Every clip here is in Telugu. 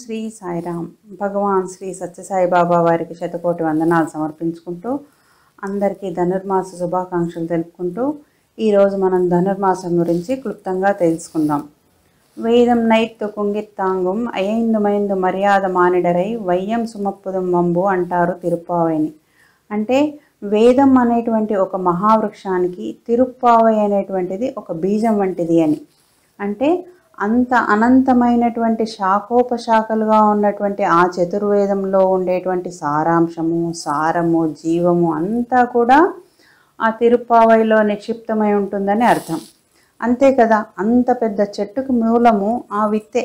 శ్రీ సాయిరామ్ భగవాన్ శ్రీ సత్యసాయి బాబా వారికి శతకోటి వందనాలు సమర్పించుకుంటూ అందరికీ ధనుర్మాస శుభాకాంక్షలు తెలుపుకుంటూ ఈరోజు మనం ధనుర్మాసం గురించి క్లుప్తంగా తెలుసుకుందాం వేదం నైత్తు కుంగిత్తాంగం అయైందుమైందు మర్యాద మానిడరై వయ్యం సుమప్పుదం వంబు అంటారు తిరుప్పావైని అంటే వేదం అనేటువంటి ఒక మహావృక్షానికి తిరుప్పావై అనేటువంటిది ఒక బీజం వంటిది అని అంటే అంత అనంతమైనటువంటి శాఖోపశాఖలుగా ఉన్నటువంటి ఆ చతుర్వేదంలో ఉండేటువంటి సారాంశము సారము జీవము అంతా కూడా ఆ తిరుప్పావైలో నిక్షిప్తమై ఉంటుందని అర్థం అంతే కదా అంత పెద్ద చెట్టుకు మూలము ఆ విత్తే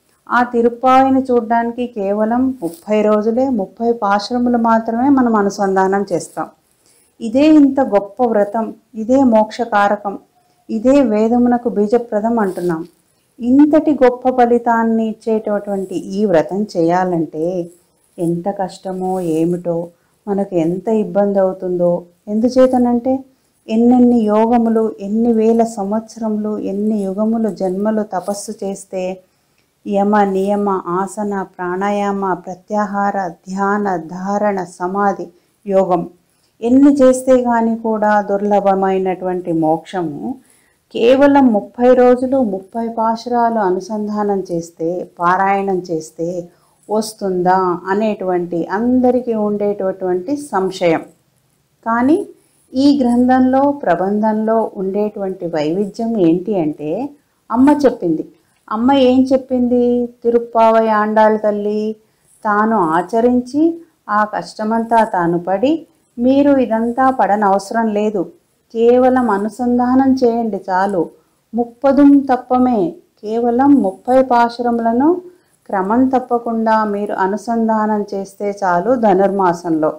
ఆ తిరుప్పావిని చూడడానికి కేవలం ముప్పై రోజులే ముప్పై పాశ్రములు మాత్రమే మనం అనుసంధానం చేస్తాం ఇదే ఇంత గొప్ప వ్రతం ఇదే మోక్షకారకం ఇదే వేదమునకు బీజప్రదం అంటున్నాం ఇంతటి గొప్ప ఫలితాన్ని ఇచ్చేటటువంటి ఈ వ్రతం చేయాలంటే ఎంత కష్టమో ఏమిటో మనకు ఎంత ఇబ్బంది అవుతుందో ఎందుచేతనంటే ఎన్నెన్ని యోగములు ఎన్ని వేల సంవత్సరములు ఎన్ని యుగములు జన్మలు తపస్సు చేస్తే యమ నియమ ఆసన ప్రాణాయామ ప్రత్యాహార ధ్యాన ధారణ సమాధి యోగం ఎన్ని చేస్తే కానీ కూడా దుర్లభమైనటువంటి మోక్షము కేవలం ముప్పై రోజులు ముప్పై పాశురాలు అనుసంధానం చేస్తే పారాయణం చేస్తే వస్తుందా అనేటువంటి అందరికీ ఉండేటటువంటి సంశయం కానీ ఈ గ్రంథంలో ప్రబంధంలో ఉండేటువంటి వైవిధ్యం ఏంటి అంటే అమ్మ చెప్పింది అమ్మ ఏం చెప్పింది తిరుప్పావై ఆండాళ్ళ తల్లి తాను ఆచరించి ఆ కష్టమంతా తాను పడి మీరు ఇదంతా పడనవసరం లేదు కేవలం అనుసంధానం చేయండి చాలు ముప్పదుం తప్పమే కేవలం ముప్పై పాశురములను క్రమం తప్పకుండా మీరు అనుసంధానం చేస్తే చాలు ధనుర్మాసంలో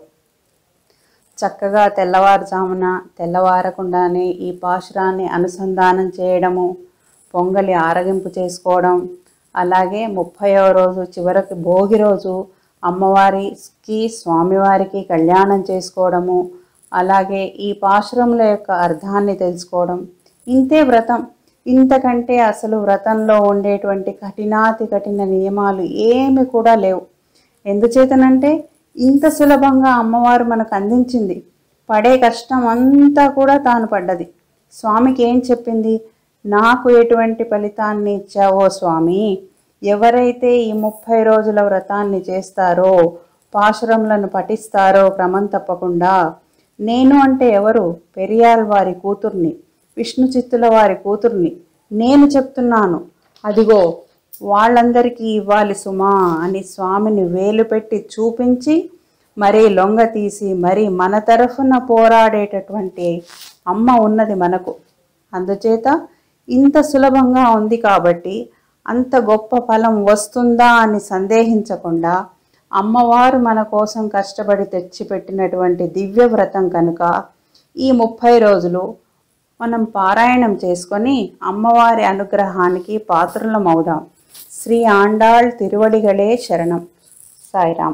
చక్కగా తెల్లవారుజామున తెల్లవారకుండానే ఈ పాశురాన్ని అనుసంధానం చేయడము పొంగలి ఆరగింపు చేసుకోవడం అలాగే ముప్పైవ రోజు చివరికి భోగి రోజు అమ్మవారికి స్వామివారికి కళ్యాణం చేసుకోవడము అలాగే ఈ పాశురముల యొక్క అర్థాన్ని తెలుసుకోవడం ఇంతే వ్రతం ఇంతకంటే అసలు వ్రతంలో ఉండేటువంటి కఠినాతి కఠిన నియమాలు ఏమి కూడా లేవు ఎందుచేతనంటే ఇంత సులభంగా అమ్మవారు మనకు అందించింది పడే కష్టం అంతా కూడా తాను పడ్డది స్వామికి ఏం చెప్పింది నాకు ఎటువంటి ఫలితాన్ని ఇచ్చావో స్వామి ఎవరైతే ఈ ముప్పై రోజుల వ్రతాన్ని చేస్తారో పాశురములను పఠిస్తారో క్రమం తప్పకుండా నేను అంటే ఎవరు పెరియాల్ వారి కూతుర్ని విష్ణు చిత్తుల వారి కూతుర్ని నేను చెప్తున్నాను అదిగో వాళ్ళందరికీ ఇవ్వాలి సుమా అని స్వామిని వేలు పెట్టి చూపించి మరీ లొంగ తీసి మరీ మన తరఫున పోరాడేటటువంటి అమ్మ ఉన్నది మనకు అందుచేత ఇంత సులభంగా ఉంది కాబట్టి అంత గొప్ప ఫలం వస్తుందా అని సందేహించకుండా అమ్మవారు మన కోసం కష్టపడి తెచ్చిపెట్టినటువంటి దివ్య వ్రతం కనుక ఈ ముప్పై రోజులు మనం పారాయణం చేసుకొని అమ్మవారి అనుగ్రహానికి పాత్రులమవుదాం శ్రీ ఆండాళ్ తిరువడిగలే శరణం సాయిరామ్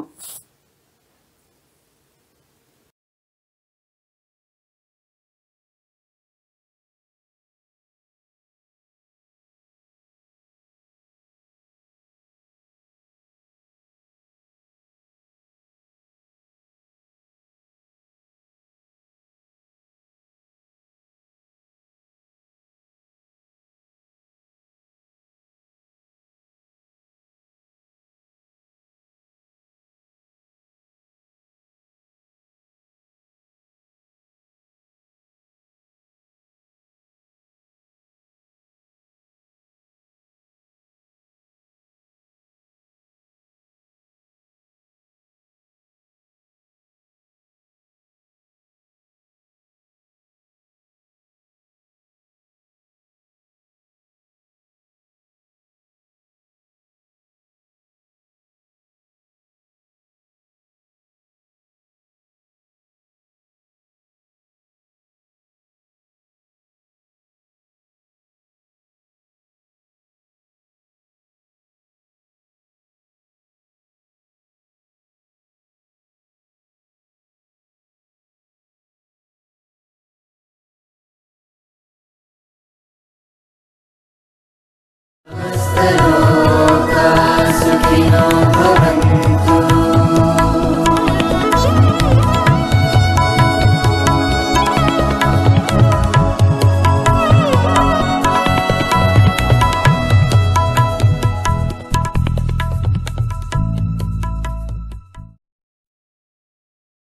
विनाः